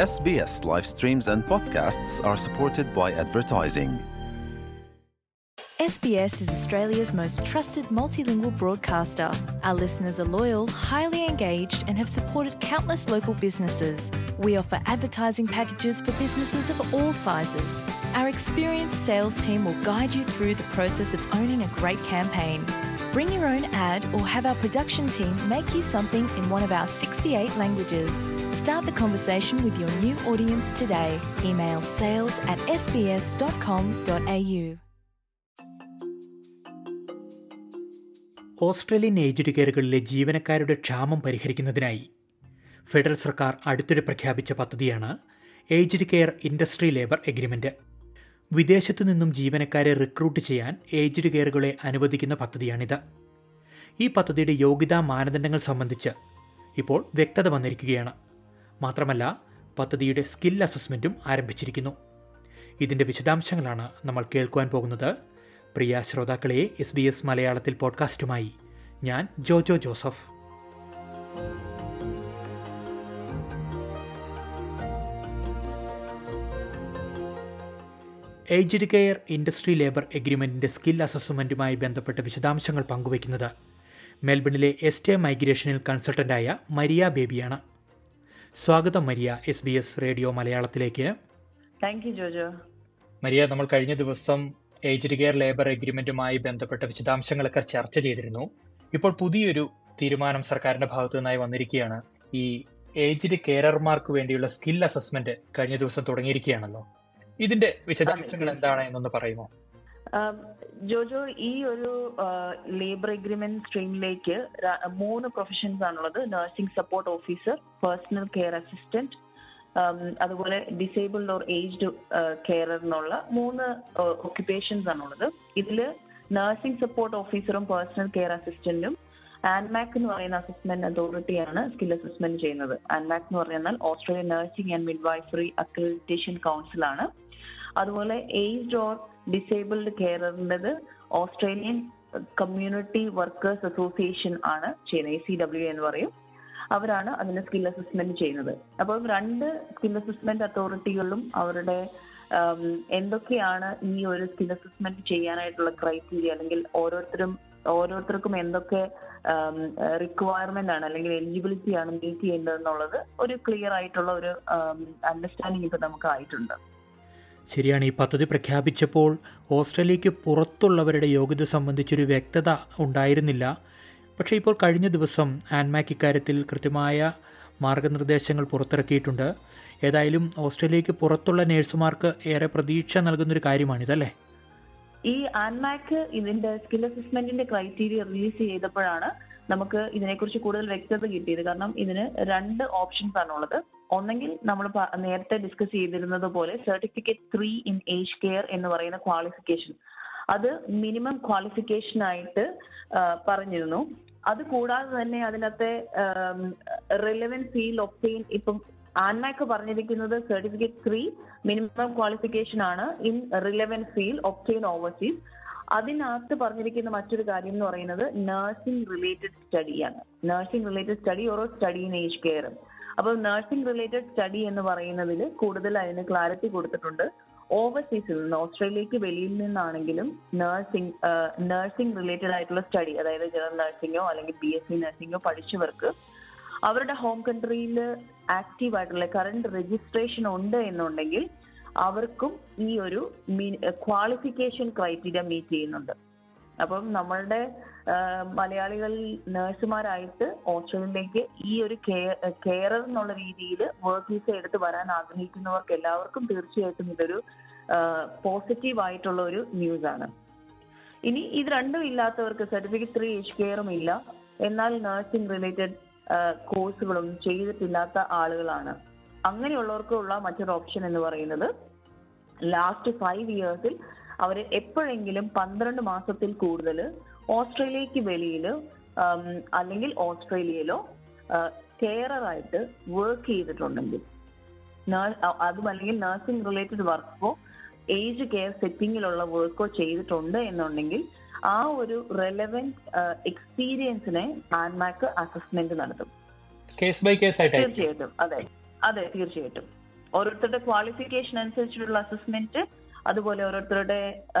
SBS live streams and podcasts are supported by advertising. SBS is Australia's most trusted multilingual broadcaster. Our listeners are loyal, highly engaged, and have supported countless local businesses. We offer advertising packages for businesses of all sizes. Our experienced sales team will guide you through the process of owning a great campaign. Bring your own ad or have our production team make you something in one of our 68 languages. Start the conversation with your new audience today. Email sales at sbs.com.au. Australian aged കെയറുകളിലെ ജീവനക്കാരുടെ ക്ഷാമം പരിഹരിക്കുന്നതിനായി federal സർക്കാർ അടുത്തിടെ പ്രഖ്യാപിച്ച പദ്ധതിയാണ് aged care industry labour agreement വിദേശത്തു നിന്നും ജീവനക്കാരെ റിക്രൂട്ട് ചെയ്യാൻ ഏജ്ഡ് കെയറുകളെ അനുവദിക്കുന്ന പദ്ധതിയാണിത് ഈ പദ്ധതിയുടെ യോഗ്യതാ മാനദണ്ഡങ്ങൾ സംബന്ധിച്ച് ഇപ്പോൾ വ്യക്തത വന്നിരിക്കുകയാണ് മാത്രമല്ല പദ്ധതിയുടെ സ്കിൽ അസസ്മെൻറ്റും ആരംഭിച്ചിരിക്കുന്നു ഇതിൻ്റെ വിശദാംശങ്ങളാണ് നമ്മൾ കേൾക്കുവാൻ പോകുന്നത് പ്രിയ ശ്രോതാക്കളെ എസ് ബി എസ് മലയാളത്തിൽ പോഡ്കാസ്റ്റുമായി ഞാൻ Jojo Joseph aged care industry labour എഗ്രിമെൻറ്റിൻ്റെ സ്കിൽ അസസ്മെൻറ്റുമായി ബന്ധപ്പെട്ട വിശദാംശങ്ങൾ പങ്കുവയ്ക്കുന്നത് മെൽബണിലെ എസ്റ്റേ മൈഗ്രേഷനിൽ കൺസൾട്ടൻ്റായ മരിയ ബേബിയാണ് സ്വാഗതം Maria S B S radio മലയാളത്തിലേക്ക് താങ്ക് യു ജോജോ മരിയ നമ്മൾ കഴിഞ്ഞ ദിവസം ഏജ്ഡ് കെയർ ലേബർ എഗ്രിമെന്റുമായി ബന്ധപ്പെട്ട വിശദാംശങ്ങളൊക്കെ ചർച്ച ചെയ്തിരുന്നു ഇപ്പോൾ പുതിയൊരു തീരുമാനം സർക്കാരിന്റെ ഭാഗത്തു നിന്നായി വന്നിരിക്കുകയാണ് ഈ ഏജ്ഡ് കെയറർമാർക്ക് വേണ്ടിയുള്ള സ്കിൽ അസസ്മെന്റ് കഴിഞ്ഞ ദിവസം തുടങ്ങിയിരിക്കുകയാണല്ലോ ഇതിന്റെ വിശദാംശങ്ങൾ എന്താണ് എന്നൊന്ന് പറയുമോ ജോജോ ഈ ഒരു ലേബർ എഗ്രിമെന്റ് സ്ട്രീമിലേക്ക് മൂന്ന് പ്രൊഫഷൻസ് ആണുള്ളത് nursing support officer personal care assistant അതുപോലെ ഡിസേബിൾഡ് ഓർ ഏജ്ഡ് കെയറിനുള്ള മൂന്ന് ഒക്യുപ്പേഷൻസ് ആണുള്ളത് ഇതിൽ നഴ്സിംഗ് സപ്പോർട്ട് ഓഫീസറും പേഴ്സണൽ കെയർ അസിസ്റ്റന്റും ആൻമാക് എന്ന് പറയുന്ന അസസ്മെന്റ് അതോറിറ്റിയാണ് സ്കിൽ അസസ്മെന്റ് ചെയ്യുന്നത് ആൻമാക് എന്ന് പറഞ്ഞാൽ Australian nursing and midwifery accreditation council ആണ് അതുപോലെ ഏജ്ഡ് ഓർ ഡിസേബിൾഡ് കെയറിൻ്റെത് ഓസ്ട്രേലിയൻ കമ്മ്യൂണിറ്റി വർക്കേഴ്സ് അസോസിയേഷൻ ആണ് ചെയ്യുന്നത് എ സി ഡബ്ല്യു എന്ന് പറയും അവരാണ് അതിന് സ്കിൽ അസസ്മെന്റ് ചെയ്യുന്നത് അപ്പോൾ രണ്ട് സ്കിൽ അസസ്മെന്റ് അതോറിറ്റികളിലും അവരുടെ എന്തൊക്കെയാണ് ഈ ഒരു സ്കിൽ അസസ്മെന്റ് ചെയ്യാനായിട്ടുള്ള ക്രൈറ്റീരിയ അല്ലെങ്കിൽ ഓരോരുത്തരും ഓരോരുത്തർക്കും എന്തൊക്കെ റിക്വയർമെന്റ് ആണ് അല്ലെങ്കിൽ എലിജിബിലിറ്റി ആണ് മീറ്റ് ചെയ്യേണ്ടത് എന്നുള്ളത് ഒരു ക്ലിയർ ആയിട്ടുള്ള ഒരു അണ്ടർസ്റ്റാൻഡിങ് ഇപ്പൊ നമുക്ക് ആയിട്ടുണ്ട് ശരിയാണ് ഈ പദ്ധതി പ്രഖ്യാപിച്ചപ്പോൾ ഓസ്ട്രേലിയക്ക് പുറത്തുള്ളവരുടെ യോഗ്യത സംബന്ധിച്ചൊരു വ്യക്തത ഉണ്ടായിരുന്നില്ല പക്ഷേ ഇപ്പോൾ കഴിഞ്ഞ ദിവസം ആൻമാക് ഇക്കാര്യത്തിൽ കൃത്യമായ മാർഗനിർദ്ദേശങ്ങൾ പുറത്തിറക്കിയിട്ടുണ്ട് ഏതായാലും ഓസ്ട്രേലിയക്ക് പുറത്തുള്ള നേഴ്സുമാർക്ക് ഏറെ പ്രതീക്ഷ നൽകുന്നൊരു കാര്യമാണിതല്ലേ ഈ ആൻമാക് ഇതിന്റെ സ്കിൽ അസസ്മെന്റിന്റെ ക്രൈറ്റീരിയ റിലീസ് ചെയ്തപ്പോഴാണ് നമുക്ക് ഇതിനെക്കുറിച്ച് കൂടുതൽ വ്യക്തത കിട്ടിയത് കാരണം ഇതിന് രണ്ട് ഓപ്ഷൻസ് ആണുള്ളത് ഒന്നെങ്കിൽ നമ്മൾ നേരത്തെ ഡിസ്കസ് ചെയ്തിരുന്നത് പോലെ certificate three in age care എന്ന് പറയുന്ന ക്വാളിഫിക്കേഷൻ അത് മിനിമം ക്വാളിഫിക്കേഷൻ ആയിട്ട് പറഞ്ഞിരുന്നു അത് കൂടാതെ തന്നെ അതിനകത്തെ റിലവൻറ്റ് ഫീൽ ഒപ്റ്റെയിൻ ഇപ്പം ആൻമാക്ക് പറഞ്ഞിരിക്കുന്നത് സർട്ടിഫിക്കറ്റ് ത്രീ മിനിമം ക്വാളിഫിക്കേഷൻ ആണ് in relevant field obtain overseas അതിനകത്ത് പറഞ്ഞിരിക്കുന്ന മറ്റൊരു കാര്യം എന്ന് പറയുന്നത് നഴ്സിംഗ് റിലേറ്റഡ് സ്റ്റഡിയാണ് നഴ്സിംഗ് റിലേറ്റഡ് സ്റ്റഡി ഓരോ സ്റ്റഡി ഇൻ ഏജ് കെയർ അപ്പോൾ നഴ്സിംഗ് റിലേറ്റഡ് സ്റ്റഡി എന്ന് പറയുന്നതിൽ കൂടുതൽ അതിന് ക്ലാരിറ്റി കൊടുത്തിട്ടുണ്ട് ഓവർസീസിൽ നിന്ന് ഓസ്ട്രേലിയക്ക് വെളിയിൽ നിന്നാണെങ്കിലും നഴ്സിംഗ് നഴ്സിംഗ് റിലേറ്റഡ് ആയിട്ടുള്ള സ്റ്റഡി അതായത് ജനറൽ നഴ്സിംഗോ അല്ലെങ്കിൽ ബി എസ് സി നഴ്സിംഗോ പഠിച്ചവർക്ക് അവരുടെ ഹോം കൺട്രിയിൽ ആക്റ്റീവ് ആയിട്ടുള്ള കറണ്ട് രജിസ്ട്രേഷൻ ഉണ്ട് എന്നുണ്ടെങ്കിൽ അവർക്കും ഈ ഒരു ക്വാളിഫിക്കേഷൻ ക്രൈറ്റീരിയ മീറ്റ് ചെയ്യുന്നുണ്ട് അപ്പം നമ്മളുടെ മലയാളികൾ നഴ്സുമാരായിട്ട് ഓസ്ട്രേലിയയിലേക്ക് ഈ ഒരു കെയറർ എന്നുള്ള രീതിയിൽ വർക്ക് വിസ എടുത്ത് വരാൻ ആഗ്രഹിക്കുന്നവർക്ക് എല്ലാവർക്കും തീർച്ചയായിട്ടും ഇതൊരു പോസിറ്റീവ് ആയിട്ടുള്ള ഒരു ന്യൂസ് ആണ് ഇനി ഇത് രണ്ടും ഇല്ലാത്തവർക്ക് സർട്ടിഫിക്കറ്റ് ത്രീ ഏജ് കെയറും ഇല്ല എന്നാൽ നഴ്സിംഗ് റിലേറ്റഡ് കോഴ്സുകളും ചെയ്തിട്ടില്ലാത്ത ആളുകളാണ് അങ്ങനെയുള്ളവർക്കുള്ള മറ്റൊരു ഓപ്ഷൻ എന്ന് പറയുന്നത് ലാസ്റ്റ് ഫൈവ് ഇയേഴ്സിൽ അവർ എപ്പോഴെങ്കിലും പന്ത്രണ്ട് മാസത്തിൽ കൂടുതൽ ഓസ്ട്രേലിയക്ക് വെളിയിൽ അല്ലെങ്കിൽ ഓസ്ട്രേലിയയിലോ കെയററായിട്ട് വർക്ക് ചെയ്തിട്ടുണ്ടെങ്കിൽ അതും അല്ലെങ്കിൽ നഴ്സിംഗ് റിലേറ്റഡ് വർക്കോ ഏജ് കെയർ സെറ്റിങ്ങിലുള്ള വർക്കോ ചെയ്തിട്ടുണ്ട് എന്നുണ്ടെങ്കിൽ ആ ഒരു റെലവെന്റ് എക്സ്പീരിയൻസിനെ ആൻമാക്ക് അസസ്മെന്റ് നടത്തും കേസ് ബൈ കേസ് ആയിട്ടായിരിക്കും തീർച്ചയായിട്ടും അതെ അതെ തീർച്ചയായിട്ടും ഓരോരുത്തരുടെ ക്വാളിഫിക്കേഷൻ അനുസരിച്ചിട്ടുള്ള അസസ്മെന്റ് അതുപോലെ ഓരോരുത്തരുടെ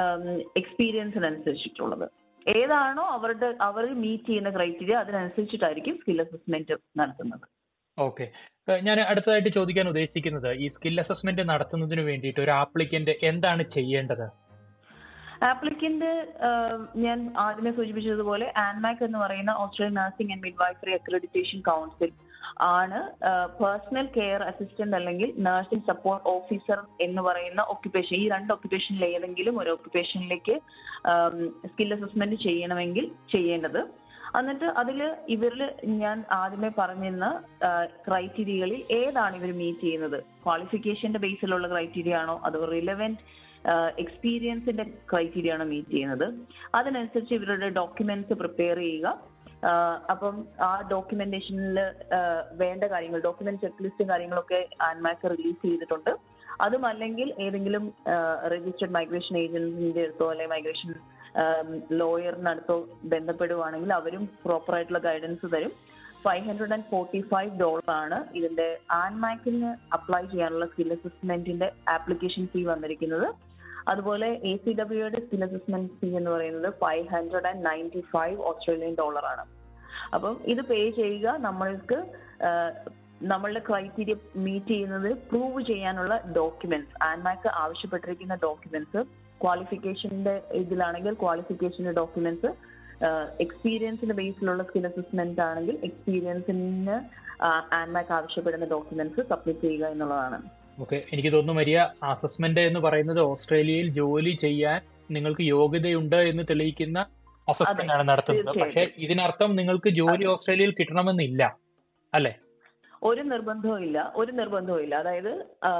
എക്സ്പീരിയൻസിനനുസരിച്ചിട്ടുള്ളത് ഏതാണോ അവരുടെ അവർ മീറ്റ് ചെയ്യുന്ന ക്രൈറ്റീരിയ അതിനനുസരിച്ചിട്ടായിരിക്കും സ്കിൽ അസസ്മെന്റ് നടത്തുന്നത് ഓക്കെ ഞാൻ അടുത്തതായിട്ട് ചോദിക്കാൻ ഉദ്ദേശിക്കുന്നത് ഈ സ്കിൽ അസസ്മെന്റ് നടത്തുന്നതിന് വേണ്ടിയിട്ട് ഒരു ആപ്ലിക്കന്റ് എന്താണ് ചെയ്യേണ്ടത് ആപ്ലിക്കന്റ് ഞാൻ ആദ്യമേ സൂചിപ്പിച്ചതുപോലെ ആൻമാക് എന്ന് പറയുന്ന Australian nursing and midwifery accreditation council ആണ് പേഴ്സണൽ കെയർ അസിസ്റ്റന്റ് അല്ലെങ്കിൽ നഴ്സിംഗ് സപ്പോർട്ട് ഓഫീസർ എന്ന് പറയുന്ന ഒക്യുപ്പേഷൻ ഈ രണ്ട് ഒക്യുപ്പേഷനിൽ ഏതെങ്കിലും ഒരു ഒക്യുപ്പേഷനിലേക്ക് സ്കിൽ അസസ്മെന്റ് ചെയ്യണമെങ്കിൽ ചെയ്യേണ്ടത് എന്നിട്ട് അതിൽ ഇവരിൽ ഞാൻ ആദ്യമേ പറഞ്ഞിരുന്ന ക്രൈറ്റീരിയകളിൽ ഏതാണ് ഇവർ മീറ്റ് ചെയ്യുന്നത് ക്വാളിഫിക്കേഷന്റെ ബേസിലുള്ള ക്രൈറ്റീരിയ ആണോ അതോ റിലവൻറ്റ് എക്സ്പീരിയൻസിന്റെ ക്രൈറ്റീരിയ ആണ് മീറ്റ് ചെയ്യുന്നത് അതിനനുസരിച്ച് ഇവരുടെ ഡോക്യുമെന്റ്സ് പ്രിപ്പയർ ചെയ്യുക അപ്പം ആ ഡോക്യുമെന്റേഷനിൽ വേണ്ട കാര്യങ്ങൾ ഡോക്യുമെന്റ് ചെക്ക് ലിസ്റ്റും കാര്യങ്ങളൊക്കെ ആൻമാക്ക് റിലീസ് ചെയ്തിട്ടുണ്ട് അതും അല്ലെങ്കിൽ ഏതെങ്കിലും രജിസ്റ്റർഡ് മൈഗ്രേഷൻ ഏജൻസിന്റെ അടുത്തോ അല്ലെങ്കിൽ മൈഗ്രേഷൻ ലോയറിനടുത്തോ ബന്ധപ്പെടുവാണെങ്കിൽ അവരും പ്രോപ്പർ ആയിട്ടുള്ള ഗൈഡൻസ് തരും five hundred and forty five dollar ആണ് ഇതിന്റെ ആൻമാക്കിന് അപ്ലൈ ചെയ്യാനുള്ള സ്കിൽ അസസ്മെന്റിന്റെ ആപ്ലിക്കേഷൻ ഫീ വന്നിരിക്കുന്നത് അതുപോലെ എ സി ഡബ്ല്യുയുടെ സ്കിൽ അസസ്മെന്റ് ഫീ എന്ന് പറയുന്നത് five hundred and ninety five Australian dollar ആണ് അപ്പം ഇത് പേ ചെയ്യുക നമ്മൾക്ക് നമ്മളുടെ ക്രൈറ്റീരിയ മീറ്റ് ചെയ്യുന്നത് പ്രൂവ് ചെയ്യാനുള്ള ഡോക്യുമെന്റ്സ് ആൻമാക്ക് ആവശ്യപ്പെട്ടിരിക്കുന്ന ഡോക്യുമെന്റ്സ് ക്വാളിഫിക്കേഷന്റെ ഇതിലാണെങ്കിൽ ക്വാളിഫിക്കേഷന്റെ ഡോക്യുമെന്റ്സ് എക്സ്പീരിയൻസിന്റെ ബേസിലുള്ള സ്കിൽ അസസ്മെന്റ് ആണെങ്കിൽ എക്സ്പീരിയൻസിന് ആൻമാക്ക് ആവശ്യപ്പെടുന്ന ഡോക്യുമെന്റ്സ് സബ്മിറ്റ് ചെയ്യുക എന്നുള്ളതാണ് ഓക്കെ എനിക്ക് തോന്നുന്നു മരിയ അസസ്മെന്റ് എന്ന് പറയുന്നത് ഓസ്ട്രേലിയയിൽ ജോലി ചെയ്യാൻ നിങ്ങൾക്ക് യോഗ്യതയുണ്ട് എന്ന് തെളിയിക്കുന്ന അസസ്മെന്റ് ആണ് നടത്തുന്നത് പക്ഷേ ഇതിനർത്ഥം നിങ്ങൾക്ക് ജോലി ഓസ്ട്രേലിയയിൽ കിട്ടണമെന്നില്ല അല്ലെ ഒരു നിർബന്ധവും ഇല്ല ഒരു നിർബന്ധവും ഇല്ല അതായത്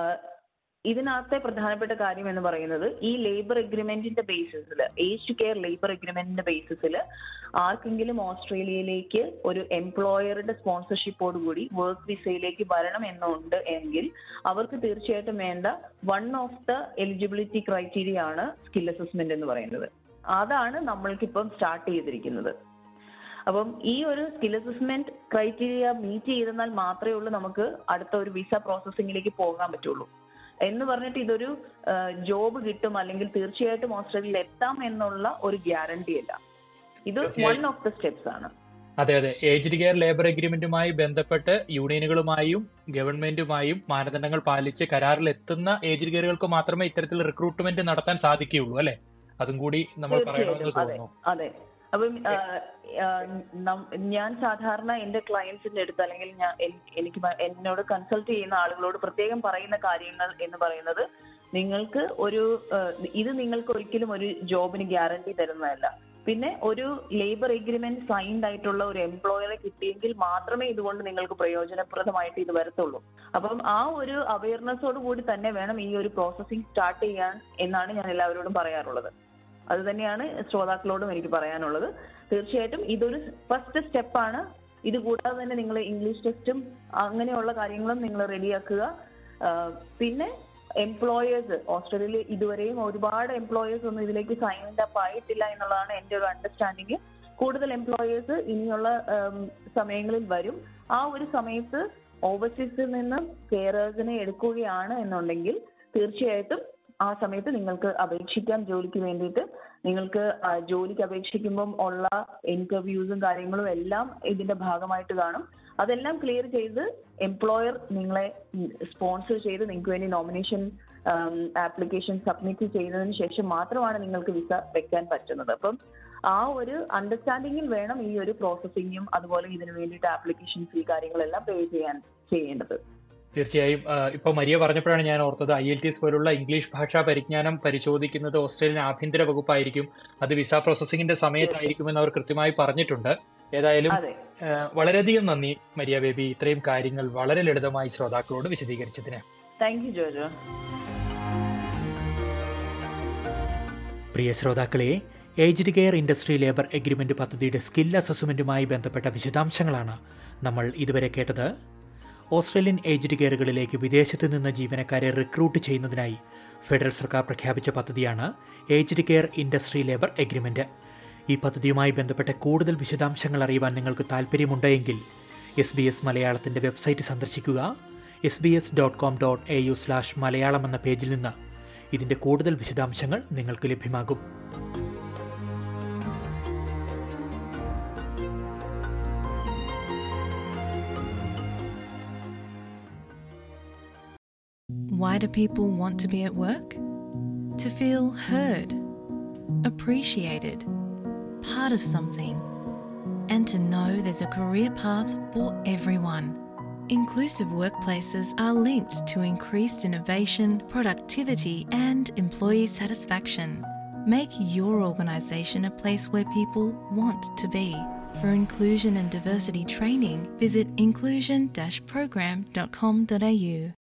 ഇതിനകത്തെ പ്രധാനപ്പെട്ട കാര്യം എന്ന് പറയുന്നത് ഈ ലേബർ എഗ്രിമെന്റിന്റെ ബേസിസിൽ ഏജ് ടു കെയർ ലേബർ എഗ്രിമെന്റിന്റെ ബേസിസിൽ ആർക്കെങ്കിലും ഓസ്ട്രേലിയയിലേക്ക് ഒരു എംപ്ലോയറുടെ സ്പോൺസർഷിപ്പോട് കൂടി വർക്ക് വിസയിലേക്ക് വരണം എന്നുണ്ട് എങ്കിൽ അവർക്ക് തീർച്ചയായിട്ടും വേണ്ട one of the eligibility criteria ആണ് സ്കിൽ അസസ്മെന്റ് എന്ന് പറയുന്നത് അതാണ് നമ്മൾക്കിപ്പം സ്റ്റാർട്ട് ചെയ്തിരിക്കുന്നത് അപ്പം ഈ ഒരു സ്കിൽ അസസ്മെന്റ് ക്രൈറ്റീരിയ മീറ്റ് ചെയ്തെന്നാൽ മാത്രമേ ഉള്ളൂ നമുക്ക് അടുത്ത ഒരു വിസ പ്രോസസ്സിംഗിലേക്ക് പോകാൻ പറ്റുള്ളൂ എന്ന് പറഞ്ഞിട്ട് ഇതൊരു ജോബ് കിട്ടും അല്ലെങ്കിൽ തീർച്ചയായിട്ടും ഓസ്ട്രേലിയയിൽ എത്താം എന്നുള്ള ഒരു ഗ്യാരണ്ടി അല്ല ഇത് വൺ ഓഫ് ദ സ്റ്റെപ്സ് ആണ് അതെ അതെ ഏജ്ഡ് കെയർ ലേബർ എഗ്രിമെന്റുമായി ബന്ധപ്പെട്ട് യൂണിയനുകളുമായും ഗവൺമെന്റുമായും മാനദണ്ഡങ്ങൾ പാലിച്ച് കരാറിൽ എത്തുന്ന ഏജ്ഡ് കെയറുകൾക്ക് മാത്രമേ ഇത്തരത്തിൽ റിക്രൂട്ട്മെന്റ് നടത്താൻ സാധിക്കുകയുള്ളൂ അല്ലെ അതും കൂടി നമ്മൾ പറയണമെന്ന് തോന്നുന്നു അതെ അപ്പം ഞാൻ സാധാരണ എന്റെ ക്ലയൻസിന്റെ അടുത്ത് അല്ലെങ്കിൽ ഞാൻ എനിക്ക് എന്നോട് കൺസൾട്ട് ചെയ്യുന്ന ആളുകളോട് പ്രത്യേകം പറയുന്ന കാര്യങ്ങൾ എന്ന് പറയുന്നത് നിങ്ങൾക്ക് ഒരു ഇത് നിങ്ങൾക്ക് ഒരിക്കലും ഒരു ജോബിന് ഗ്യാരണ്ടി തരുന്നതല്ല പിന്നെ ഒരു ലേബർ എഗ്രിമെന്റ് സൈൻഡ് ആയിട്ടുള്ള ഒരു എംപ്ലോയറെ കിട്ടിയെങ്കിൽ മാത്രമേ ഇതുകൊണ്ട് നിങ്ങൾക്ക് പ്രയോജനപ്രദമായിട്ട് ഇത് വരത്തുള്ളൂ അപ്പം ആ ഒരു അവയർനെസ്സോട് കൂടി തന്നെ വേണം ഈ ഒരു പ്രോസസ്സിംഗ് സ്റ്റാർട്ട് ചെയ്യാൻ എന്നാണ് ഞാൻ എല്ലാവരോടും പറയാറുള്ളത് അത് തന്നെയാണ് ശ്രോതാക്കളോടും എനിക്ക് പറയാനുള്ളത് തീർച്ചയായിട്ടും ഇതൊരു ഫസ്റ്റ് സ്റ്റെപ്പാണ് ഇത് കൂടാതെ തന്നെ നിങ്ങൾ ഇംഗ്ലീഷ് ടെസ്റ്റും അങ്ങനെയുള്ള കാര്യങ്ങളും നിങ്ങൾ റെഡിയാക്കുക പിന്നെ എംപ്ലോയേഴ്സ് ഓസ്ട്രേലിയയിൽ ഇതുവരെയും ഒരുപാട് എംപ്ലോയേഴ്സ് ഒന്നും ഇതിലേക്ക് സൈൻഡ് അപ്പ് ആയിട്ടില്ല എന്നുള്ളതാണ് എൻ്റെ ഒരു അണ്ടർസ്റ്റാൻഡിങ് കൂടുതൽ എംപ്ലോയേഴ്സ് ഇനിയുള്ള സമയങ്ങളിൽ വരും ആ ഒരു സമയത്ത് ഓവർസീസിൽ നിന്ന് കെയറേഴ്സിനെ എടുക്കുകയാണ് എന്നുണ്ടെങ്കിൽ തീർച്ചയായിട്ടും ആ സമയത്ത് നിങ്ങൾക്ക് അപേക്ഷിക്കാം ജോലിക്ക് വേണ്ടിയിട്ട് നിങ്ങൾക്ക് ജോലിക്ക് അപേക്ഷിക്കുമ്പം ഉള്ള ഇന്റർവ്യൂസും കാര്യങ്ങളും എല്ലാം ഇതിന്റെ ഭാഗമായിട്ട് കാണും അതെല്ലാം ക്ലിയർ ചെയ്ത് എംപ്ലോയർ നിങ്ങളെ സ്പോൺസർ ചെയ്ത് നിങ്ങൾക്ക് വേണ്ടി നോമിനേഷൻ ആപ്ലിക്കേഷൻ സബ്മിറ്റ് ചെയ്തതിന് ശേഷം മാത്രമാണ് നിങ്ങൾക്ക് വിസ വെക്കാൻ പറ്റുന്നത് അപ്പം ആ ഒരു അണ്ടർസ്റ്റാൻഡിങ്ങിൽ വേണം ഈ ഒരു പ്രോസസ്സിങ്ങും അതുപോലെ ഇതിനു വേണ്ടിയിട്ട് ആപ്ലിക്കേഷൻ ഫീ കാര്യങ്ങളെല്ലാം പേ ചെയ്യാൻ ചെയ്യേണ്ടത് തീർച്ചയായും ഇപ്പൊ മരിയ പറഞ്ഞപ്പോഴാണ് ഞാൻ ഓർത്തത് ഐ എൽ ടി എസ് പോലുള്ള ഇംഗ്ലീഷ് ഭാഷാ പരിജ്ഞാനം പരിശോധിക്കുന്നത് ഓസ്ട്രേലിയൻ ആഭ്യന്തര വകുപ്പായിരിക്കും അത് വിസ പ്രോസസ്സിംഗിന്റെ സമയത്തായിരിക്കുമെന്ന് അവർ കൃത്യമായി പറഞ്ഞിട്ടുണ്ട് ഏതായാലും വളരെയധികം നന്ദി മരിയ ബേബി ഇത്രയും കാര്യങ്ങൾ വളരെ ലളിതമായി ശ്രോതാക്കളോട് വിശദീകരിച്ചതിന് താങ്ക് യു ജോജോ പ്രിയ ശ്രോതാക്കളെ aged care industry labour agreement പദ്ധതിയുടെ സ്കിൽ അസസ്മെന്റുമായി ബന്ധപ്പെട്ട വിശദാംശങ്ങളാണ് നമ്മൾ ഇതുവരെ കേട്ടത് ഓസ്ട്രേലിയൻ ഏജ്ഡ് കെയറുകളിലേക്ക് വിദേശത്ത് നിന്ന് ജീവനക്കാരെ റിക്രൂട്ട് ചെയ്യുന്നതിനായി ഫെഡറൽ സർക്കാർ പ്രഖ്യാപിച്ച പദ്ധതിയാണ് aged care industry labour agreement ഈ പദ്ധതിയുമായി ബന്ധപ്പെട്ട കൂടുതൽ വിശദാംശങ്ങൾ അറിയുവാൻ നിങ്ങൾക്ക് താല്പര്യമുണ്ടെങ്കിൽ എസ് ബി എസ് മലയാളത്തിൻ്റെ വെബ്സൈറ്റ് സന്ദർശിക്കുക S B S dot com dot A U slash Malayalam എന്ന പേജിൽ നിന്ന് ഇതിൻ്റെ കൂടുതൽ വിശദാംശങ്ങൾ നിങ്ങൾക്ക് ലഭ്യമാകും Why do people want to be at work? To feel heard, appreciated, part of something, and to know there's a career path for everyone. Inclusive workplaces are linked to increased innovation, productivity, and employee satisfaction. Make your organisation a place where people want to be. For inclusion and diversity training, visit inclusion-program.com.au.